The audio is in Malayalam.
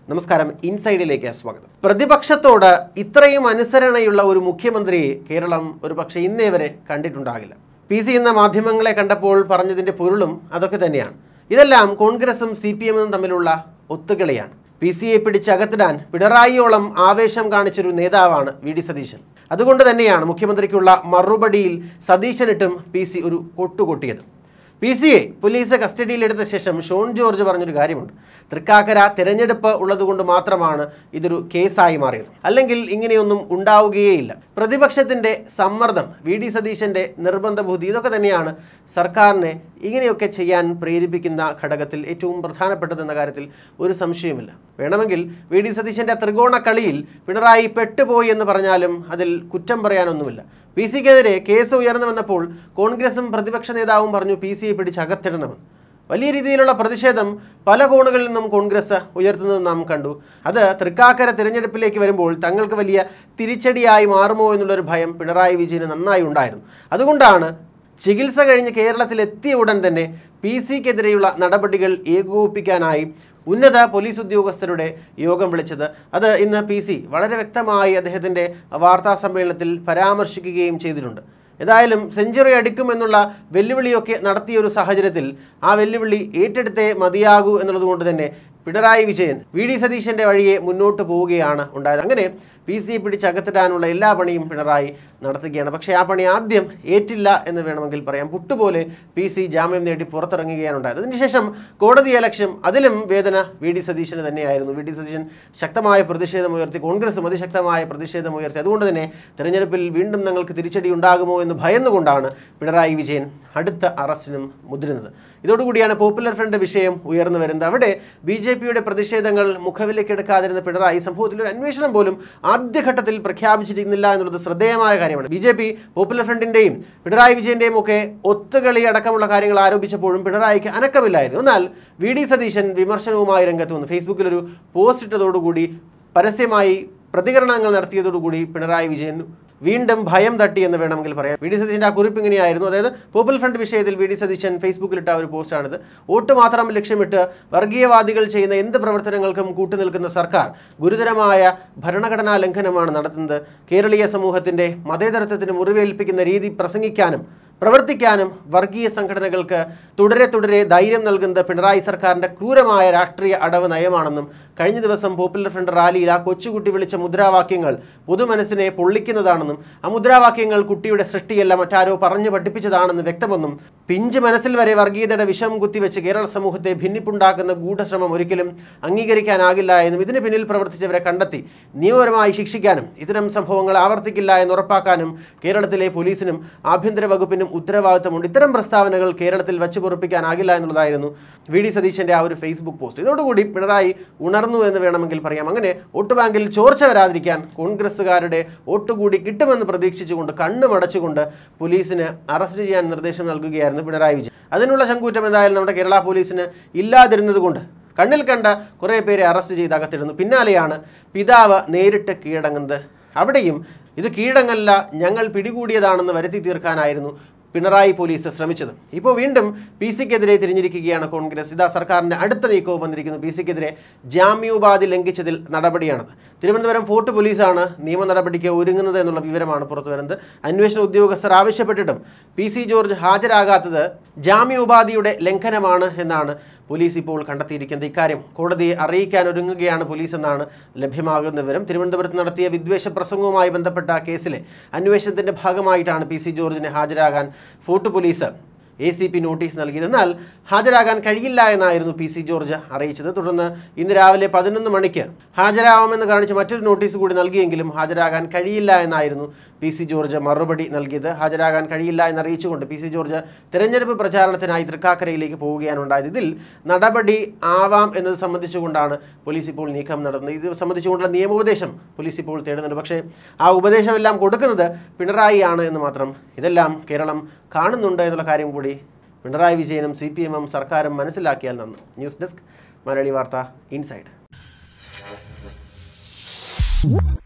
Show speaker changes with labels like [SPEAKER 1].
[SPEAKER 1] നമസ്കാരം ഇൻസൈഡിലേക്ക് സ്വാഗതം പ്രതിപക്ഷത്തോട് ഇത്രയും അനുസരണയുള്ള ഒരു മുഖ്യമന്ത്രിയെ കേരളം ഒരു പക്ഷേ ഇന്നേ വരെ കണ്ടിട്ടുണ്ടാകില്ല പി സി എന്ന മാധ്യമങ്ങളെ കണ്ടപ്പോൾ പറഞ്ഞതിൻ്റെ പൊരുളും അതൊക്കെ തന്നെയാണ് ഇതെല്ലാം കോൺഗ്രസും സി പി എമ്മും തമ്മിലുള്ള ഒത്തുകളിയാണ് പി സിയെ പിടിച്ചകത്തിടാൻ പിണറായിയോളം ആവേശം കാണിച്ചൊരു നേതാവാണ് വി ഡി സതീശൻ അതുകൊണ്ട് തന്നെയാണ് മുഖ്യമന്ത്രിക്കുള്ള മറുപടിയിൽ സതീശനിട്ടും പി സി ഒരു കൊട്ടുകൊട്ടിയത് പി സിയെ പോലീസ് കസ്റ്റഡിയിലെടുത്ത ശേഷം ഷോൺ ജോർജ് പറഞ്ഞൊരു കാര്യമുണ്ട് തൃക്കാക്കര തിരഞ്ഞെടുപ്പ് ഉള്ളതുകൊണ്ട് മാത്രമാണ് ഇതൊരു കേസായി മാറിയത് അല്ലെങ്കിൽ ഇങ്ങനെയൊന്നും ഉണ്ടാവുകയേയില്ല പ്രതിപക്ഷത്തിൻ്റെ സമ്മർദ്ദം വി ഡി സതീശൻ്റെ നിർബന്ധ ബുദ്ധി ഇതൊക്കെ തന്നെയാണ് സർക്കാരിനെ ഇങ്ങനെയൊക്കെ ചെയ്യാൻ പ്രേരിപ്പിക്കുന്ന ഘടകത്തിൽ ഏറ്റവും പ്രധാനപ്പെട്ടതെന്ന കാര്യത്തിൽ ഒരു സംശയമില്ല വേണമെങ്കിൽ വി ഡി സതീശൻ്റെ ത്രികോണ കളിയിൽ പിണറായി പെട്ടുപോയി എന്ന് പറഞ്ഞാലും അതിൽ കുറ്റം പറയാനൊന്നുമില്ല പി സിക്കെതിരെ കേസ് ഉയർന്നു വന്നപ്പോൾ കോൺഗ്രസും പ്രതിപക്ഷ നേതാവും പറഞ്ഞു പി സിയെ പിടിച്ച് അകത്തിടണമെന്ന് വലിയ രീതിയിലുള്ള പ്രതിഷേധം പല കോണുകളിൽ നിന്നും കോൺഗ്രസ് ഉയർത്തുന്നത് നാം കണ്ടു അത് തൃക്കാക്കര തിരഞ്ഞെടുപ്പിലേക്ക് വരുമ്പോൾ തങ്ങൾക്ക് വലിയ തിരിച്ചടിയായി മാറുമോ എന്നുള്ളൊരു ഭയം പിണറായി വിജയന് നന്നായി ഉണ്ടായിരുന്നു അതുകൊണ്ടാണ് ചികിത്സ കഴിഞ്ഞ് കേരളത്തിൽ എത്തിയ ഉടൻ തന്നെ പി സിക്കെതിരെയുള്ള നടപടികൾ ഏകോപിപ്പിക്കാനായി ഉന്നത പോലീസ് ഉദ്യോഗസ്ഥരുടെ യോഗം വിളിച്ചത് അത് ഇന്ന് പി സി വളരെ വ്യക്തമായി അദ്ദേഹത്തിൻ്റെ വാർത്താ സമ്മേളനത്തിൽ പരാമർശിക്കുകയും ചെയ്തിട്ടുണ്ട് ഏതായാലും സെഞ്ചുറി അടിക്കുമെന്നുള്ള വെല്ലുവിളിയൊക്കെ നടത്തിയ ഒരു സാഹചര്യത്തിൽ ആ വെല്ലുവിളി ഏറ്റെടുത്തേ മതിയാകൂ എന്നുള്ളതുകൊണ്ട് തന്നെ പിണറായി വിജയൻ വി ഡി സതീശൻ്റെ വഴിയെ മുന്നോട്ട് പോവുകയാണ് ഉണ്ടായത് അങ്ങനെ പി സി പിടിച്ചകത്തിടാനുള്ള എല്ലാ പണിയും പിണറായി നടത്തുകയാണ് പക്ഷേ ആ പണി ആദ്യം ഏറ്റില്ല എന്ന് വേണമെങ്കിൽ പറയാം പുട്ടുപോലെ പി സി ജാമ്യം നേടി പുറത്തിറങ്ങുകയാണ് ഉണ്ടായത് അതിനുശേഷം കോടതി അലക്ഷ്യം അതിലും വേദന വി ഡി സതീശന് തന്നെയായിരുന്നു വി ഡി സതീശൻ ശക്തമായ പ്രതിഷേധമുയർത്തി കോൺഗ്രസും അതിശക്തമായ പ്രതിഷേധമുയർത്തി അതുകൊണ്ട് തന്നെ തെരഞ്ഞെടുപ്പിൽ വീണ്ടും ഞങ്ങൾക്ക് തിരിച്ചടി ഉണ്ടാകുമോ എന്ന് ഭയന്നുകൊണ്ടാണ് പിണറായി വിജയൻ അടുത്ത അറസ്റ്റിനും മുതിരുന്നത് ഇതോടുകൂടിയാണ് പോപ്പുലർ ഫ്രണ്ട് വിഷയം ഉയർന്നു വരുന്നത് അവിടെ ബി ജെ പിയുടെ പ്രതിഷേധങ്ങൾ മുഖവിലേക്കെടുക്കാതിരുന്ന പിണറായി സംഭവത്തിൽ ഒരു അന്വേഷണം പോലും ആദ്യഘട്ടത്തിൽ പ്രഖ്യാപിച്ചിരുന്നില്ല എന്നുള്ളത് ശ്രദ്ധേയമായ കാര്യമാണ് ബി ജെ പി പോപ്പുലർ ഫ്രണ്ടിൻ്റെയും പിണറായി വിജയൻ്റെയും ഒക്കെ ഒത്തുകളി അടക്കമുള്ള കാര്യങ്ങൾ ആരോപിച്ചപ്പോഴും പിണറായിക്ക് അനക്കമില്ലായിരുന്നു എന്നാൽ വി ഡി സതീശൻ വിമർശനവുമായി രംഗത്ത് വന്നു ഫേസ്ബുക്കിൽ ഒരു പോസ്റ്റ് ഇട്ടതോടുകൂടി പരസ്യമായി പ്രതികരണങ്ങൾ നടത്തിയതോടുകൂടി പിണറായി വിജയൻ വീണ്ടും ഭയം തട്ടി എന്ന് വേണമെങ്കിൽ പറയാം വി ഡി സതീശൻ്റെ ആ കുറിപ്പ് ഇങ്ങനെയായിരുന്നു അതായത് പോപ്പുലർ ഫ്രണ്ട് വിഷയത്തിൽ വി ഡി സതീശൻ ഫേസ്ബുക്കിലിട്ട ഒരു പോസ്റ്റാണിത് വോട്ട് മാത്രം ലക്ഷ്യമിട്ട് വർഗീയവാദികൾ ചെയ്യുന്ന എന്ത് പ്രവർത്തനങ്ങൾക്കും കൂട്ടുനിൽക്കുന്ന സർക്കാർ ഗുരുതരമായ ഭരണഘടനാ ലംഘനമാണ് നടത്തുന്നത് കേരളീയ സമൂഹത്തിൻ്റെ മതേതരത്വത്തിന് മുറിവേൽപ്പിക്കുന്ന രീതി പ്രസംഗിക്കാനും പ്രവർത്തിക്കാനും വർഗീയ സംഘടനകൾക്ക് തുടരെ തുടരെ ധൈര്യം നൽകുന്നത് പിണറായി സർക്കാരിൻ്റെ ക്രൂരമായ രാഷ്ട്രീയ അടവ് നയമാണെന്നും കഴിഞ്ഞ ദിവസം പോപ്പുലർ ഫ്രണ്ട് റാലിയിൽ ആ കൊച്ചുകുട്ടി വിളിച്ച മുദ്രാവാക്യങ്ങൾ പൊതുമനസ്സിനെ പൊള്ളിക്കുന്നതാണെന്നും ആ മുദ്രാവാക്യങ്ങൾ കുട്ടിയുടെ സൃഷ്ടിയല്ല മറ്റാരോ പറഞ്ഞു പഠിപ്പിച്ചതാണെന്ന് വ്യക്തമെന്നും പിഞ്ച് മനസ്സിൽ വരെ വർഗീയതയുടെ വിഷം കുത്തിവെച്ച് കേരള സമൂഹത്തെ ഭിന്നിപ്പുണ്ടാക്കുന്ന ഗൂഢശ്രമം ഒരിക്കലും അംഗീകരിക്കാനാകില്ല എന്നും ഇതിന് പിന്നിൽ പ്രവർത്തിച്ചവരെ കണ്ടെത്തി നിയമപരമായി ശിക്ഷിക്കാനും ഇത്തരം സംഭവങ്ങൾ ആവർത്തിക്കില്ല എന്ന് ഉറപ്പാക്കാനും കേരളത്തിലെ പോലീസിനും ആഭ്യന്തര വകുപ്പിനും ഉത്തരവാദിത്തമുണ്ട് ഇത്തരം പ്രസ്താവനകൾ കേരളത്തിൽ വച്ചു പൊറുപ്പിക്കാനാകില്ല എന്നുള്ളതായിരുന്നു വി ഡി സതീശൻ്റെ ആ ഒരു ഫേസ്ബുക്ക് പോസ്റ്റ് ഇതോടുകൂടി പിണറായി ഉണർന്നു എന്ന് വേണമെങ്കിൽ പറയാം അങ്ങനെ വോട്ട് ബാങ്കിൽ ചോർച്ച വരാതിരിക്കാൻ കോൺഗ്രസ്സുകാരുടെ വോട്ട് കൂടി കിട്ടുമെന്ന് പ്രതീക്ഷിച്ചുകൊണ്ട് കണ്ണുമടച്ചുകൊണ്ട് പോലീസിന് അറസ്റ്റ് ചെയ്യാൻ നിർദ്ദേശം നൽകുകയായിരുന്നു പിണറായി വിജയൻ അതിനുള്ള ശങ്കൂറ്റം എന്തായാലും നമ്മുടെ കേരള പോലീസിന് ഇല്ലാതിരുന്നതുകൊണ്ട് കണ്ണിൽ കണ്ട കുറേ പേരെ അറസ്റ്റ് ചെയ്ത് അകത്തിടുന്നു പിന്നാലെയാണ് പിതാവ് നേരിട്ട് കീഴടങ്ങുന്നത് അവിടെയും ഇത് കീഴടങ്ങല്ല ഞങ്ങൾ പിടികൂടിയതാണെന്ന് വരുത്തി തീർക്കാനായിരുന്നു പിണറായി പോലീസ് ശ്രമിച്ചത് ഇപ്പോൾ വീണ്ടും പി സിക്കെതിരെ തിരിഞ്ഞിരിക്കുകയാണ് കോൺഗ്രസ് ഇതാ സർക്കാരിൻ്റെ അടുത്ത നീക്കവും വന്നിരിക്കുന്നു പി സിക്കെതിരെ ജാമ്യോപാധി ലംഘിച്ചതിൽ നടപടിയാണത് തിരുവനന്തപുരം ഫോർട്ട് പോലീസാണ് നിയമ നടപടിക്ക് ഒരുങ്ങുന്നത് എന്നുള്ള വിവരമാണ് പുറത്തു വരുന്നത് അന്വേഷണ ഉദ്യോഗസ്ഥർ ആവശ്യപ്പെട്ടിട്ടും പി സി ജോർജ് ഹാജരാകാത്തത് ജാമ്യോപാധിയുടെ ലംഘനമാണ് എന്നാണ് പോലീസ് ഇപ്പോൾ കണ്ടെത്തിയിരിക്കുന്നത് ഇക്കാര്യം കോടതിയെ അറിയിക്കാൻ ഒരുങ്ങുകയാണ് പോലീസ് എന്നാണ് ലഭ്യമാകുന്ന വിവരം തിരുവനന്തപുരത്ത് നടത്തിയ വിദ്വേഷ പ്രസംഗവുമായി ബന്ധപ്പെട്ട കേസിലെ അന്വേഷണത്തിന്റെ ഭാഗമായിട്ടാണ് പി സി ജോർജിനെ ഹാജരാകാൻ fort police A C P notice നൽകിയത് എന്നാൽ ഹാജരാകാൻ കഴിയില്ല എന്നായിരുന്നു പി സി ജോർജ് അറിയിച്ചത് തുടർന്ന് ഇന്ന് രാവിലെ പതിനൊന്ന് മണിക്ക് ഹാജരാവാമെന്ന് കാണിച്ച് മറ്റൊരു നോട്ടീസ് കൂടി നൽകിയെങ്കിലും ഹാജരാകാൻ കഴിയില്ല എന്നായിരുന്നു പി സി ജോർജ് മറുപടി നൽകിയത് ഹാജരാകാൻ കഴിയില്ല എന്നറിയിച്ചുകൊണ്ട് പി സി ജോർജ് തെരഞ്ഞെടുപ്പ് പ്രചാരണത്തിനായി തൃക്കാക്കരയിലേക്ക് പോവുകയാണ് ഉണ്ടായത് ഇതിൽ നടപടി ആവാം എന്നത് സംബന്ധിച്ചുകൊണ്ടാണ് പോലീസ് ഇപ്പോൾ നീക്കം നടത്തുന്നത് ഇത് സംബന്ധിച്ചുകൊണ്ടുള്ള നിയമോപദേശം പോലീസ് ഇപ്പോൾ തേടുന്നുണ്ട് പക്ഷേ ആ ഉപദേശമെല്ലാം കൊടുക്കുന്നത് പിണറായി ആണ് എന്ന് മാത്രം ഇതെല്ലാം കേരളം കാണുന്നുണ്ട് എന്നുള്ള കാര്യം കൂടി പിണറായി വിജയനും സി പി എമ്മും സർക്കാരും മനസ്സിലാക്കിയാൽ നന്ന് ന്യൂസ് ഡെസ്ക് മലയാളി വാർത്ത ഇൻസൈഡ്